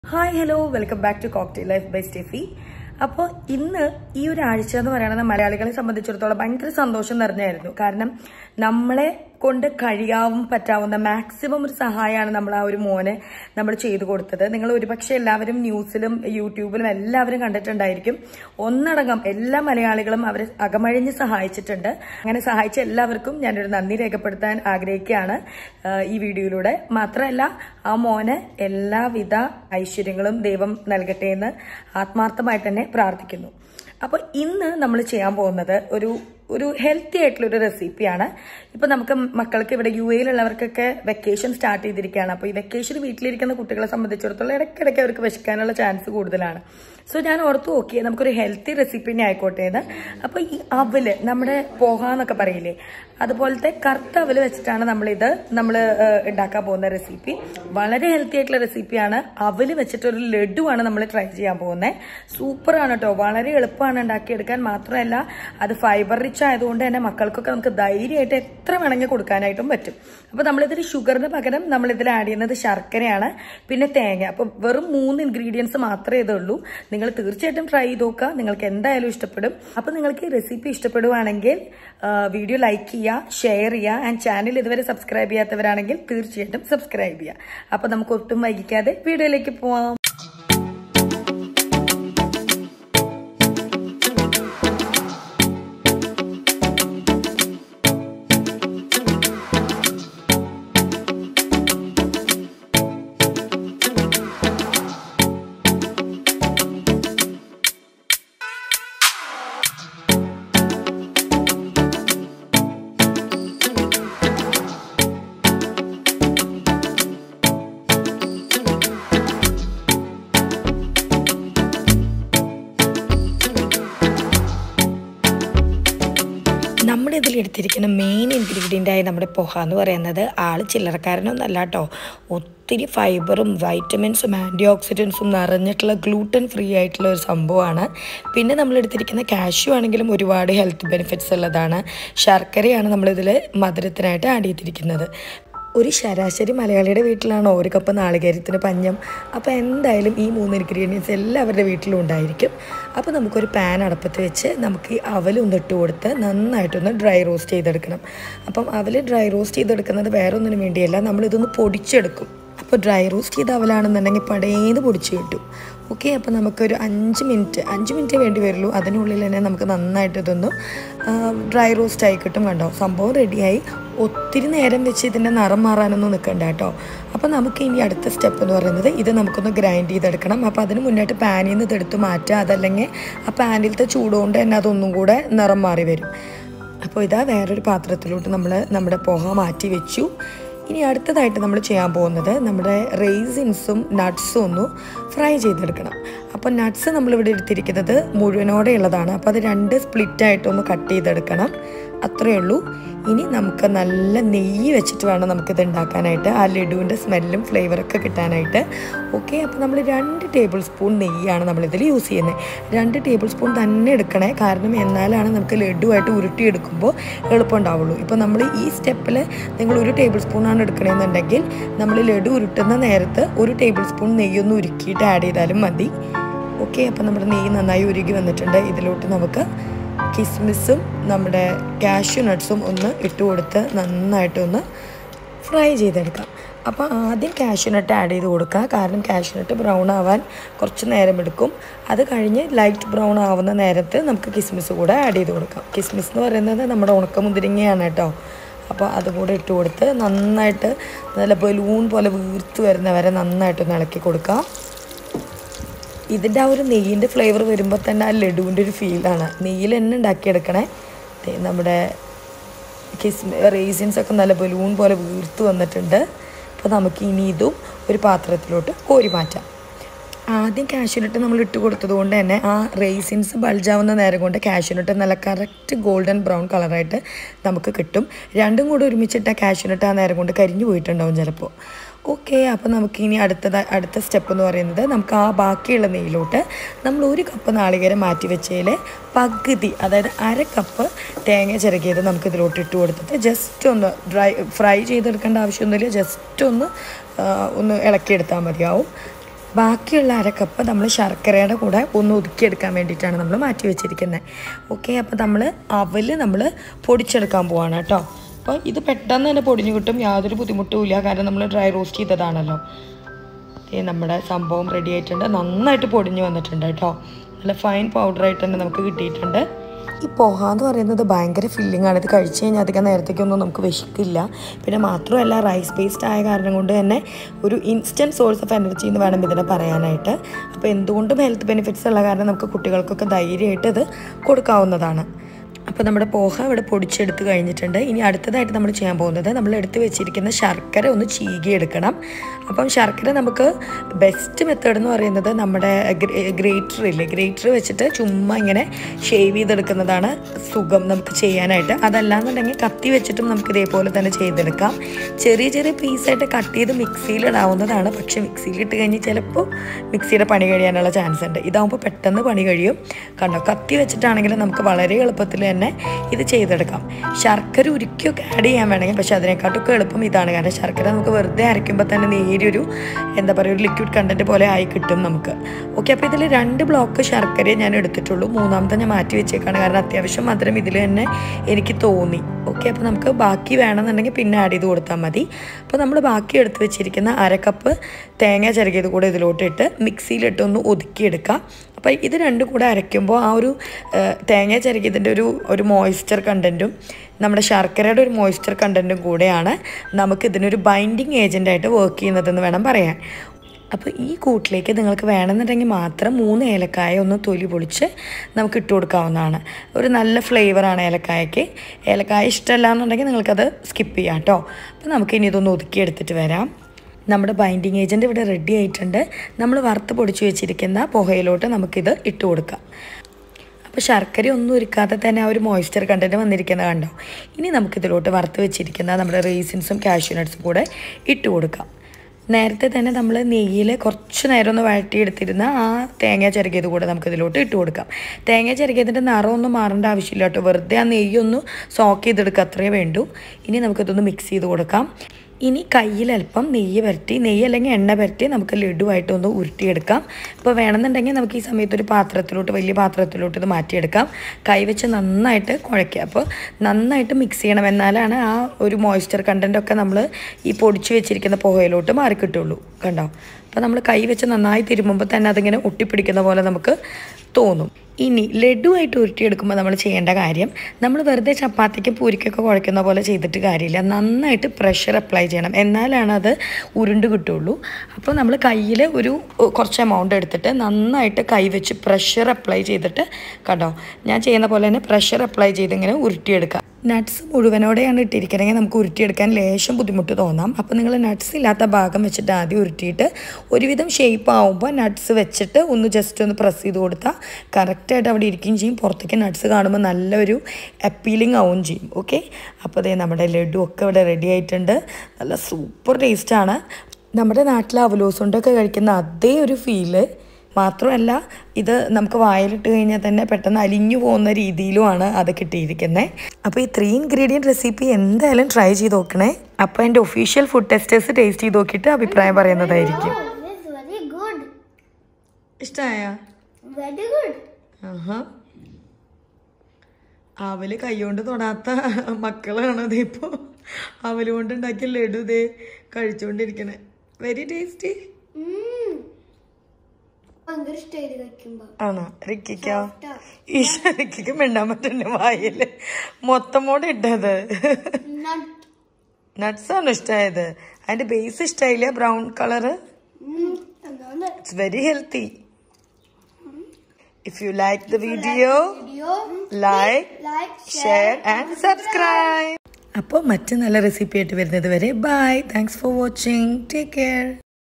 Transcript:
Hi hello welcome back to cocktail life by Steffi അപ്പോൾ ഇന്ന് ഈ ഒരു ആഴ്ച എന്ന് പറയുന്നത് മലയാളികളെ സംബന്ധിച്ചിടത്തോളം ഭയങ്കര സന്തോഷം നിറഞ്ഞായിരുന്നു കാരണം നമ്മളെ കൊണ്ട് കഴിയാവും പറ്റാവുന്ന മാക്സിമം ഒരു സഹായമാണ് നമ്മൾ ആ ഒരു മോനെ നമ്മൾ ചെയ്തു കൊടുത്തത് നിങ്ങൾ ഒരുപക്ഷെ എല്ലാവരും ന്യൂസിലും യൂട്യൂബിലും എല്ലാവരും കണ്ടിട്ടുണ്ടായിരിക്കും ഒന്നടങ്കം എല്ലാ മലയാളികളും അവരെ അകമഴിഞ്ഞ് സഹായിച്ചിട്ടുണ്ട് അങ്ങനെ സഹായിച്ച എല്ലാവർക്കും ഞാനൊരു നന്ദി രേഖപ്പെടുത്താൻ ആഗ്രഹിക്കുകയാണ് ആ, ഈ വീഡിയോയിലൂടെ മാത്രമല്ല ആ മോന് എല്ലാവിധ ഐശ്വര്യങ്ങളും ദൈവം നൽകട്ടെ എന്ന് ആത്മാർത്ഥമായിട്ട് തന്നെ പ്രാർത്ഥിക്കുന്നു അപ്പോൾ ഇന്ന് നമ്മൾ ചെയ്യാൻ പോകുന്നത് ഒരു ഒരു ഹെൽത്തി ആയിട്ടുള്ള ഒരു റെസിപ്പിയാണ് ഇപ്പൊ നമുക്ക് മക്കൾക്ക് ഇവിടെ യു എയിലുള്ളവർക്കൊക്കെ വെക്കേഷൻ സ്റ്റാർട്ട് ചെയ്തിരിക്കുകയാണ് അപ്പോൾ ഈ വെക്കേഷൻ വീട്ടിലിരിക്കുന്ന കുട്ടികളെ സംബന്ധിച്ചിടത്തോളം ഇടയ്ക്കിടയ്ക്ക് അവർക്ക് വിശക്കാനുള്ള ചാൻസ് കൂടുതലാണ് സോ ഞാൻ ഓർത്തു നോക്കിയേ നമുക്കൊരു ഹെൽത്തി റെസിപ്പി തന്നെ ആയിക്കോട്ടെ എന്ന് അപ്പൊ ഈ അവല് നമ്മുടെ പോഹ എന്നൊക്കെ പറയില്ലേ അതുപോലത്തെ കറുത്ത അവല് വെച്ചിട്ടാണ് നമ്മളിത് നമ്മൾ ഉണ്ടാക്കാൻ പോകുന്ന റെസിപ്പി വളരെ ഹെൽത്തി ആയിട്ടുള്ള റെസിപ്പിയാണ് അവല് വെച്ചിട്ടൊരു ലഡുവാണ് നമ്മൾ ട്രൈ ചെയ്യാൻ പോകുന്നത് സൂപ്പറാണ് കേട്ടോ വളരെ എളുപ്പമാണ് ഉണ്ടാക്കിയെടുക്കാൻ മാത്രമല്ല അത് ഫൈബർ റിച്ച് ആയതുകൊണ്ട് തന്നെ മക്കൾക്കൊക്കെ നമുക്ക് ധൈര്യമായിട്ട് എത്ര വേണമെങ്കിൽ കൊടുക്കാനായിട്ടും പറ്റും അപ്പോൾ നമ്മളിതിൽ ഷുഗറിന് പകരം നമ്മളിതിൽ ആഡ് ചെയ്യുന്നത് ശർക്കരയാണ് പിന്നെ തേങ്ങ അപ്പോൾ വെറും മൂന്ന് ഇൻഗ്രീഡിയൻസ് മാത്രമേ ഇതുള്ളൂ നിങ്ങൾ തീർച്ചയായിട്ടും ട്രൈ ചെയ്ത് നോക്കുക നിങ്ങൾക്ക് എന്തായാലും ഇഷ്ടപ്പെടും അപ്പോൾ നിങ്ങൾക്ക് ഈ റെസിപ്പി ഇഷ്ടപ്പെടുവാണെങ്കിൽ വീഡിയോ ലൈക്ക് ചെയ്യുക ഷെയർ ചെയ്യുക ആൻഡ് ചാനൽ ഇതുവരെ സബ്സ്ക്രൈബ് ചെയ്യാത്തവരാണെങ്കിൽ തീർച്ചയായിട്ടും സബ്സ്ക്രൈബ് ചെയ്യുക അപ്പോൾ നമുക്ക് ഒട്ടും വൈകിക്കാതെ വീഡിയോയിലേക്ക് പോവാം നമ്മുടെ ഇതിൽ എടുത്തിരിക്കുന്ന മെയിൻ ഇൻഗ്രീഡിയൻ്റ് ആയി നമ്മുടെ പൊഹ എന്ന് പറയുന്നത് ആൾ ചില്ലറക്കാരനൊന്നും അല്ല കേട്ടോ ഒത്തിരി ഫൈബറും വൈറ്റമിൻസും ആൻറ്റി ഓക്സിഡൻസും നിറഞ്ഞിട്ടുള്ള ഗ്ലൂട്ടൻ ഫ്രീ ആയിട്ടുള്ള ഒരു സംഭവമാണ് പിന്നെ നമ്മൾ എടുത്തിരിക്കുന്ന കാഷ്യൂ ആണെങ്കിലും ഒരുപാട് ഹെൽത്ത് ബെനിഫിറ്റ്സ് ഉള്ളതാണ് ശർക്കരയാണ് നമ്മളിതിൽ മധുരത്തിനായിട്ട് ആഡ് ചെയ്തിരിക്കുന്നത് ഒരു ശരാശരി മലയാളിയുടെ വീട്ടിലാണോ ഒരു കപ്പ് നാളികേരത്തിന് പഞ്ഞം അപ്പോൾ എന്തായാലും ഈ മൂന്ന് ഇൻഗ്രീഡിയൻസ് എല്ലാവരുടെ വീട്ടിലും ഉണ്ടായിരിക്കും അപ്പോൾ നമുക്കൊരു പാൻ അടപ്പത്ത് വെച്ച് നമുക്ക് ഈ അവൽ ഒന്ന് ഇട്ട് കൊടുത്ത് നന്നായിട്ടൊന്ന് ഡ്രൈ റോസ്റ്റ് ചെയ്തെടുക്കണം അപ്പം അവൽ ഡ്രൈ റോസ്റ്റ് ചെയ്തെടുക്കുന്നത് വേറെ ഒന്നിനും വേണ്ടിയല്ല നമ്മളിതൊന്ന് പൊടിച്ചെടുക്കും അപ്പോൾ ഡ്രൈ റോസ്റ്റ് ചെയ്ത അവലാണെന്നുണ്ടെങ്കിൽ പടേന്ന് പൊടിച്ച് കിട്ടും ഓക്കെ അപ്പോൾ നമുക്കൊരു അഞ്ച് മിനിറ്റ് അഞ്ച് മിനിറ്റ് വേണ്ടി വരുള്ളൂ അതിനുള്ളിൽ തന്നെ നമുക്ക് നന്നായിട്ട് ഇതൊന്ന് ഡ്രൈ റോസ്റ്റ് ആയി കിട്ടും കണ്ടോ സംഭവം റെഡിയായി ഒത്തിരി നേരം വെച്ച് ഇതിൻ്റെ നിറം മാറാനൊന്നും നിൽക്കണ്ട കേട്ടോ അപ്പോൾ നമുക്ക് ഇനി അടുത്ത സ്റ്റെപ്പ് എന്ന് പറയുന്നത് ഇത് നമുക്കൊന്ന് ഗ്രൈൻഡ് ചെയ്തെടുക്കണം അപ്പോൾ അതിന് മുന്നായിട്ട് പാനിൽ നിന്ന് ഇതെടുത്ത് മാറ്റുക അതല്ലെങ്കിൽ ആ പാനിലത്തെ ചൂടുകൊണ്ട് തന്നെ അതൊന്നും കൂടെ നിറം മാറി വരും അപ്പോൾ ഇതാ വേറൊരു പാത്രത്തിലോട്ട് നമ്മൾ നമ്മുടെ പോഹ മാറ്റി വെച്ചു ഇനി അടുത്തതായിട്ട് നമ്മൾ ചെയ്യാൻ പോകുന്നത് നമ്മുടെ റേസിൻസും നട്ട്സും ഒന്ന് ഫ്രൈ ചെയ്തെടുക്കണം അപ്പോൾ നട്ട്സ് നമ്മളിവിടെ എടുത്തിരിക്കുന്നത് മുഴുവനോടെ ഉള്ളതാണ് അപ്പോൾ അത് രണ്ട് സ്പ്ലിറ്റായിട്ടൊന്ന് കട്ട് ചെയ്തെടുക്കണം അത്രയേ ഉള്ളൂ ഇനി നമുക്ക് നല്ല നെയ്യ് വെച്ചിട്ട് വേണം നമുക്കിത് ഉണ്ടാക്കാനായിട്ട് ആ ലഡുവിൻ്റെ സ്മെല്ലും ഫ്ലേവറൊക്കെ കിട്ടാനായിട്ട് ഓക്കെ അപ്പോൾ നമ്മൾ രണ്ട് ടേബിൾ സ്പൂൺ നെയ്യാണ് നമ്മളിതിൽ യൂസ് ചെയ്യുന്നത് രണ്ട് ടേബിൾ സ്പൂൺ തന്നെ എടുക്കണേ കാരണം എന്നാലാണ് നമുക്ക് ലഡുവായിട്ട് ഉരുട്ടിയെടുക്കുമ്പോൾ എളുപ്പം ഉണ്ടാവുള്ളൂ ഇപ്പോൾ നമ്മൾ ഈ സ്റ്റെപ്പിൽ നിങ്ങൾ ഒരു ടേബിൾ സ്പൂണാണ് എടുക്കണമെന്നുണ്ടെങ്കിൽ നമ്മൾ ലഡു ഉരുട്ടുന്ന നേരത്ത് ഒരു ടേബിൾ സ്പൂൺ നെയ്യൊന്ന് ഉരുക്കിയിട്ട് ആഡ് ചെയ്താലും മതി ഓക്കെ അപ്പോൾ നമ്മുടെ നെയ്യ് നന്നായി ഉരുകി വന്നിട്ടുണ്ട് ഇതിലോട്ട് നമുക്ക് കിസ്മിസും നമ്മുടെ കാഷ്യൂ നട്ട്സും ഒന്ന് ഇട്ട് കൊടുത്ത് നന്നായിട്ടൊന്ന് ഫ്രൈ ചെയ്തെടുക്കാം അപ്പോൾ ആദ്യം കാഷ്യൂ നട്ട് ആഡ് ചെയ്ത് കൊടുക്കുക കാരണം കാഷ്യൂ നട്ട് ബ്രൗൺ ആവാൻ കുറച്ച് നേരം എടുക്കും അത് കഴിഞ്ഞ് ലൈറ്റ് ബ്രൗൺ ആവുന്ന നേരത്ത് നമുക്ക് കിസ്മിസ് കൂടെ ആഡ് ചെയ്ത് കൊടുക്കാം കിസ്മിസ് എന്ന് പറയുന്നത് നമ്മുടെ ഉണക്കമുന്തിരിങ്ങയാണ് കേട്ടോ അപ്പോൾ അതുകൂടെ ഇട്ട് കൊടുത്ത് നന്നായിട്ട് നല്ല ബലൂൺ പോലെ വീർത്ത് വരുന്നവരെ നന്നായിട്ടൊന്ന് ഇളക്കി കൊടുക്കാം ഇതിൻ്റെ ആ ഒരു നെയ്യിൻ്റെ ഫ്ലേവർ വരുമ്പോൾ തന്നെ ആ ലഡുവിൻ്റെ ഒരു ഫീലാണ് നെയ്യിൽ തന്നെ ഉണ്ടാക്കിയെടുക്കണേ ദേ നമ്മുടെ കിസ്മി റേസിൻസ് ഒക്കെ നല്ല ബലൂൺ പോലെ വീർത്ത് വന്നിട്ടുണ്ട് അപ്പോൾ നമുക്ക് ഇനി ഇതും ഒരു പാത്രത്തിലോട്ട് കോരി മാറ്റാം ആദ്യം കാഷ്യൂനട്ട് നമ്മൾ ഇട്ട് കൊടുത്തത് കൊണ്ട് തന്നെ ആ റേസിൻസ് ബൾജാവുന്ന നേരം കൊണ്ട് കാഷ്യൂനട്ട് നല്ല കറക്റ്റ് ഗോൾഡൻ ബ്രൗൺ കളറായിട്ട് നമുക്ക് കിട്ടും രണ്ടും കൂടെ ഒരുമിച്ചിട്ട കാഷ്യൂനട്ട് ആ നേരം കൊണ്ട് കരിഞ്ഞു പോയിട്ടുണ്ടാവും ചിലപ്പോൾ ഓക്കെ അപ്പോൾ നമുക്ക് ഇനി അടുത്തത് അടുത്ത സ്റ്റെപ്പ് എന്ന് പറയുന്നത് നമുക്ക് ആ ബാക്കിയുള്ള നെയ്യിലോട്ട് നമ്മൾ ഒരു കപ്പ് നാളികേരം മാറ്റി വെച്ചതിൽ പകുതി അതായത് അര കപ്പ് തേങ്ങ ചിരകിയത് നമുക്ക് ഇതിലോട്ട് ഇട്ട് കൊടുത്തിട്ട് ജസ്റ്റ് ഒന്ന് ഡ്രൈ ഫ്രൈ ചെയ്തെടുക്കേണ്ട ആവശ്യമൊന്നുമില്ല ജസ്റ്റ് ഒന്ന് ആ, ഒന്ന് ഇളക്കിയെടുത്താൽ മതിയാവും ബാക്കിയുള്ള അര കപ്പ് നമ്മൾ ശർക്കരയുടെ കൂടെ ഒന്ന് ഒതുക്കിയെടുക്കാൻ വേണ്ടിയിട്ടാണ് നമ്മൾ മാറ്റി വെച്ചിരിക്കുന്നത് ഓക്കെ അപ്പോൾ നമ്മൾ അവല് നമ്മൾ പൊടിച്ചെടുക്കാൻ പോവാണ് കേട്ടോ അപ്പോൾ ഇത് പെട്ടെന്ന് തന്നെ പൊടിഞ്ഞു കിട്ടും യാതൊരു ബുദ്ധിമുട്ടും ഇല്ല കാരണം നമ്മൾ ഡ്രൈ റോസ്റ്റ് ചെയ്തതാണല്ലോ ഈ നമ്മുടെ സംഭവം റെഡി ആയിട്ടുണ്ട് നന്നായിട്ട് പൊടിഞ്ഞു വന്നിട്ടുണ്ട് കേട്ടോ നല്ല ഫൈൻ പൗഡറായിട്ട് തന്നെ നമുക്ക് കിട്ടിയിട്ടുണ്ട് ഈ പോഹ എന്ന് പറയുന്നത് ഭയങ്കര ഫില്ലിംഗ് ആണ് ഇത് കഴിച്ച് കഴിഞ്ഞാൽ അധികം നേരത്തേക്കൊന്നും നമുക്ക് വിശക്കില്ല പിന്നെ മാത്രമല്ല റൈസ് ബേസ്ഡ് ആയ കാരണം കൊണ്ട് തന്നെ ഒരു ഇൻസ്റ്റൻറ്റ് സോഴ്സ് ഓഫ് എനർജി എന്ന് വേണം ഇതിനെ പറയാനായിട്ട് അപ്പോൾ എന്തുകൊണ്ടും ഹെൽത്ത് ബെനിഫിറ്റ്സ് ഉള്ള കാരണം നമുക്ക് കുട്ടികൾക്കൊക്കെ ധൈര്യമായിട്ട് ഇത് കൊടുക്കാവുന്നതാണ് അപ്പോൾ നമ്മുടെ പോഹ ഇവിടെ പൊടിച്ചെടുത്ത് കഴിഞ്ഞിട്ടുണ്ട് ഇനി അടുത്തതായിട്ട് നമ്മൾ ചെയ്യാൻ പോകുന്നത് നമ്മൾ എടുത്ത് വെച്ചിരിക്കുന്ന ശർക്കര ഒന്ന് ചീകിയെടുക്കണം അപ്പം ശർക്കര നമുക്ക് ബെസ്റ്റ് മെത്തേഡ് എന്ന് പറയുന്നത് നമ്മുടെ ഗ്രേറ്റർ ഇല്ലേ ഗ്രേറ്റർ വെച്ചിട്ട് ചുമ്മാ ഇങ്ങനെ ഷേവ് ചെയ്തെടുക്കുന്നതാണ് സുഖം നമുക്ക് ചെയ്യാനായിട്ട് അതല്ലാന്നുണ്ടെങ്കിൽ കത്തി വെച്ചിട്ടും നമുക്ക് ഇതേപോലെ തന്നെ ചെയ്തെടുക്കാം ചെറിയ ചെറിയ പീസായിട്ട് കട്ട് ചെയ്ത് മിക്സിയിൽ ഇടാവുന്നതാണ് പക്ഷെ മിക്സിയിൽ ഇട്ട് കഴിഞ്ഞ് ചിലപ്പോൾ മിക്സിയുടെ പണി കഴിയാനുള്ള ചാൻസ് ഉണ്ട് ഇതാകുമ്പോൾ പെട്ടെന്ന് പണി കഴിയും കണ്ടോ കത്തി വെച്ചിട്ടാണെങ്കിൽ നമുക്ക് വളരെ എളുപ്പത്തിൽ തന്നെ ഇത് ചെയ്തെടുക്കാം ശർക്കര ഉരുക്കിയൊക്കെ ആഡ് ചെയ്യാൻ വേണമെങ്കിൽ പക്ഷെ അതിനെക്കാട്ടൊക്കെ എളുപ്പം ഇതാണ് കാരണം ശർക്കര നമുക്ക് വെറുതെ അരയ്ക്കുമ്പോൾ തന്നെ നേരിയൊരു എന്താ പറയുക ഒരു ലിക്വിഡ് കണ്ടന്റ് പോലെ ആയി കിട്ടും നമുക്ക് ഓക്കെ അപ്പോൾ ഇതിൽ രണ്ട് ബ്ലോക്ക് ശർക്കരയെ ഞാൻ എടുത്തിട്ടുള്ളൂ മൂന്നാമത്തെ ഞാൻ മാറ്റി വെച്ചേക്കാണ് കാരണം അത്യാവശ്യം മധുരം ഇതിൽ തന്നെ എനിക്ക് തോന്നി ഓക്കെ അപ്പോൾ നമുക്ക് ബാക്കി വേണമെന്നുണ്ടെങ്കിൽ പിന്നെ ആഡ് ചെയ്ത് കൊടുത്താൽ മതി അപ്പോൾ നമ്മൾ ബാക്കി എടുത്ത് വെച്ചിരിക്കുന്ന അര കപ്പ് തേങ്ങ ചിരകിയത് കൂടെ ഇതിലോട്ട് ഇട്ട് മിക്സിയിലിട്ട് ഒന്ന് ഒതുക്കിയെടുക്കാം അപ്പോൾ ഇത് രണ്ടും കൂടെ അരയ്ക്കുമ്പോൾ ആ ഒരു ഏഹ്, തേങ്ങ ചിരകിയതിൻ്റെ ഒരു ഒരു മോയ്സ്ചർ കണ്ടൻറ്റും നമ്മുടെ ശർക്കരയുടെ ഒരു മോയ്സ്ചർ കണ്ടൻറ്റും കൂടെയാണ് നമുക്ക് ഇതിനൊരു ബൈൻഡിങ് ഏജൻ്റായിട്ട് വർക്ക് ചെയ്യുന്നതെന്ന് വേണം പറയാൻ അപ്പോൾ ഈ കൂട്ടിലേക്ക് നിങ്ങൾക്ക് വേണമെന്നുണ്ടെങ്കിൽ മാത്രം മൂന്ന് ഏലക്കായ ഒന്ന് തൊലി പൊളിച്ച് നമുക്ക് ഇട്ട് കൊടുക്കാവുന്നതാണ് ഒരു നല്ല ഫ്ലേവറാണ് ഏലക്കായക്ക് ഏലക്കായ ഇഷ്ടമല്ല എന്നുണ്ടെങ്കിൽ നിങ്ങൾക്കത് സ്കിപ്പ് ചെയ്യാം കേട്ടോ അപ്പോൾ നമുക്ക് ഇനി ഇതൊന്ന് ഒതുക്കിയെടുത്തിട്ട് വരാം നമ്മുടെ ബൈൻഡിങ് ഏജൻറ്റ് ഇവിടെ റെഡി ആയിട്ടുണ്ട് നമ്മൾ വറുത്ത് പൊടിച്ച് വെച്ചിരിക്കുന്ന പുകയിലോട്ട് നമുക്കിത് ഇട്ട് കൊടുക്കാം അപ്പോൾ ശർക്കര ഒന്നും ഒരുക്കാതെ തന്നെ ആ ഒരു മോയ്സ്ചർ കണ്ടന്റ് വന്നിരിക്കുന്നത് കണ്ടോ ഇനി നമുക്കിതിലോട്ട് വറുത്ത് വെച്ചിരിക്കുന്ന നമ്മുടെ റേസിൻസും കാഷ്യൂ നട്ട്സും കൂടെ ഇട്ട് കൊടുക്കാം നേരത്തെ തന്നെ നമ്മൾ നെയ്യിൽ കുറച്ച് നേരം ഒന്ന് വഴറ്റിയെടുത്തിരുന്ന ആ തേങ്ങ ചിരകിയത് കൂടെ നമുക്ക് ഇതിലോട്ട് ഇട്ട് കൊടുക്കാം തേങ്ങ ചിരകിയതിൻ്റെ നിറമൊന്നും മാറേണ്ട ആവശ്യമില്ല കേട്ടോ വെറുതെ ആ നെയ്യൊന്ന് സോക്ക് ചെയ്തെടുക്കുക അത്രേ വേണ്ടൂ ഇനി നമുക്കിതൊന്ന് മിക്സ് ചെയ്ത് കൊടുക്കാം ഇനി കയ്യിൽ അല്പം നെയ്യ് പുരട്ടി നെയ്യ് അല്ലെങ്കിൽ എണ്ണ പുരട്ടി നമുക്ക് ലഡുവായിട്ട് ഒന്ന് ഉരുട്ടിയെടുക്കാം ഇപ്പോൾ വേണമെന്നുണ്ടെങ്കിൽ നമുക്ക് ഈ സമയത്ത് ഒരു പാത്രത്തിലോട്ട് വലിയ പാത്രത്തിലോട്ട് ഇത് മാറ്റിയെടുക്കാം കൈ വെച്ച് നന്നായിട്ട് കുഴയ്ക്കുക അപ്പോൾ നന്നായിട്ട് മിക്സ് ചെയ്യണം എന്നാലാണ് ആ ഒരു മോയ്സ്ചർ കണ്ടൻറ്റൊക്കെ നമ്മൾ ഈ പൊടിച്ച് വെച്ചിരിക്കുന്ന പുകയിലോട്ട് മാറിക്കിട്ടുള്ളൂ കണ്ടോ അപ്പോൾ നമ്മൾ കൈ വെച്ച് നന്നായി തിരുമ്പുമ്പോൾ തന്നെ അതിങ്ങനെ ഒട്ടിപ്പിടിക്കുന്ന പോലെ നമുക്ക് തോന്നും ഇനി ലഡുവായിട്ട് ഉരുട്ടിയെടുക്കുമ്പോൾ നമ്മൾ ചെയ്യേണ്ട കാര്യം നമ്മൾ വെറുതെ ചപ്പാത്തിക്ക് പൂരിക്കൊക്കെ കുഴക്കുന്ന പോലെ ചെയ്തിട്ട് കാര്യമില്ല നന്നായിട്ട് പ്രഷർ അപ്ലൈ ചെയ്യണം എന്നാലാണ് അത് ഉരുണ്ട് കിട്ടുള്ളൂ അപ്പോൾ നമ്മൾ കയ്യിൽ ഒരു ഏഹ്, കുറച്ച് എമൗണ്ട് എടുത്തിട്ട് നന്നായിട്ട് കൈ വെച്ച് പ്രഷർ അപ്ലൈ ചെയ്തിട്ട് കണ്ടോ ഞാൻ ചെയ്യുന്ന പോലെ തന്നെ പ്രഷർ അപ്ലൈ ചെയ്ത് ഇങ്ങനെ ഉരുട്ടിയെടുക്കുക നട്ട്സ് മുഴുവനോടെയാണ് ഇട്ടിരിക്കണമെങ്കിൽ നമുക്ക് ഉരുട്ടിയെടുക്കാൻ ലേശം ബുദ്ധിമുട്ട് തോന്നാം അപ്പോൾ നിങ്ങൾ നട്ട്സ് ഇല്ലാത്ത ഭാഗം വെച്ചിട്ട് ആദ്യം ഉരുട്ടിയിട്ട് ഒരുവിധം ഷേപ്പ് ആവുമ്പോൾ നട്ട്സ് വെച്ചിട്ട് ഒന്ന് ജസ്റ്റ് ഒന്ന് പ്രസ് ചെയ്ത് കൊടുത്താൽ കറക്റ്റായിട്ട് അവിടെ ഇരിക്കുകയും ചെയ്യും പുറത്തേക്ക് നട്ട്സ് കാണുമ്പോൾ നല്ലൊരു അപ്പീലിംഗ് ആവുകയും ചെയ്യും ഓക്കെ അപ്പോൾ അതേ നമ്മുടെ ലഡു ഒക്കെ ഇവിടെ റെഡി ആയിട്ടുണ്ട് നല്ല സൂപ്പർ ടേസ്റ്റാണ് നമ്മുടെ നാട്ടിലെ അവലോസുണ്ടൊക്കെ കഴിക്കുന്ന അതേ ഒരു ഫീല് മാത്രമല്ല ഇത് നമുക്ക് വായിലിട്ട് കഴിഞ്ഞാൽ തന്നെ പെട്ടെന്ന് അലിഞ്ഞു പോകുന്ന രീതിയിലുമാണ് അത് കിട്ടിയിരിക്കുന്നത് അപ്പോൾ ഈ ത്രീ ഇൻഗ്രീഡിയൻറ്റ് റെസിപ്പി എന്തായാലും ട്രൈ ചെയ്ത് നോക്കണേ അപ്പോൾ എൻ്റെ ഒഫീഷ്യൽ ഫുഡ് ടെസ്റ്റേഴ്സ് ടേസ്റ്റ് ചെയ്ത് നോക്കിയിട്ട് അഭിപ്രായം പറയുന്നതായിരിക്കും Oh, this is very good. ഇഷ്ടമായ Very good. അവല് കൈകൊണ്ട് തൊടാത്ത മക്കളാണ് ഇത് ഇപ്പോൾ അവല് കൊണ്ട് ഉണ്ടാക്കിയ ലഡു ഇതേ കഴിച്ചുകൊണ്ടിരിക്കണേ വെരി ടേസ്റ്റി Mm. ഭയങ്കര ഇഷ്ടമായി കഴിക്കുമ്പോ ആണോ റിക്കിക്കോ ഈശ റിക്കിക്ക് മിണ്ടാൻ പറ്റുന്ന വായില് മൊത്തം കൂടെ ഇട്ടത് Nut. നട്ട്സ് ആണ് ഇഷ്ടമായത് അതിന്റെ ബേസ് ഇഷ്ടമായില്ല brown colour Mm. Another it's very healthy if you like the video video. Like Like, share and subscribe അപ്പോൾ മറ്റു നല്ല റെസിപ്പി ആയിട്ട് വരുന്നത് വരെ bye thanks for watching take care